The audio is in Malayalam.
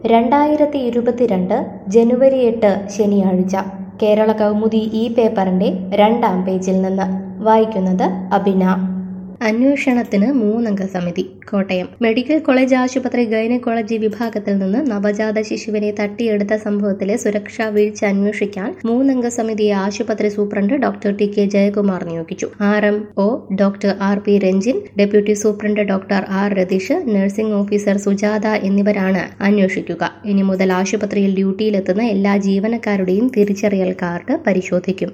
രണ്ടായിരത്തി ഇരുപത്തിരണ്ട് ജനുവരി എട്ട് ശനിയാഴ്ച കേരള കൗമുദി ഈ പേപ്പറിന്റെ രണ്ടാം പേജിൽ നിന്ന് വായിക്കുന്നത് അബിന അന്വേഷണത്തിന് മൂന്നംഗ സമിതി കോട്ടയം മെഡിക്കൽ കോളേജ് ആശുപത്രി ഗൈനക്കോളജി വിഭാഗത്തിൽ നിന്ന് നവജാത ശിശുവിനെ തട്ടിയെടുത്ത സംഭവത്തിലെ സുരക്ഷാ വീഴ്ച അന്വേഷിക്കാൻ മൂന്നംഗ സമിതിയെ ആശുപത്രി superintendent doctor T K Jayakumar നിയോഗിച്ചു R M O doctor R P Ranjin deputy superintendent doctor R Ratheesh nursing officer Sujatha എന്നിവരാണ് അന്വേഷിക്കുക ഇനി മുതൽ ആശുപത്രിയിൽ ഡ്യൂട്ടിയിലെത്തുന്ന എല്ലാ ജീവനക്കാരുടെയും തിരിച്ചറിയൽ കാർഡ് പരിശോധിക്കും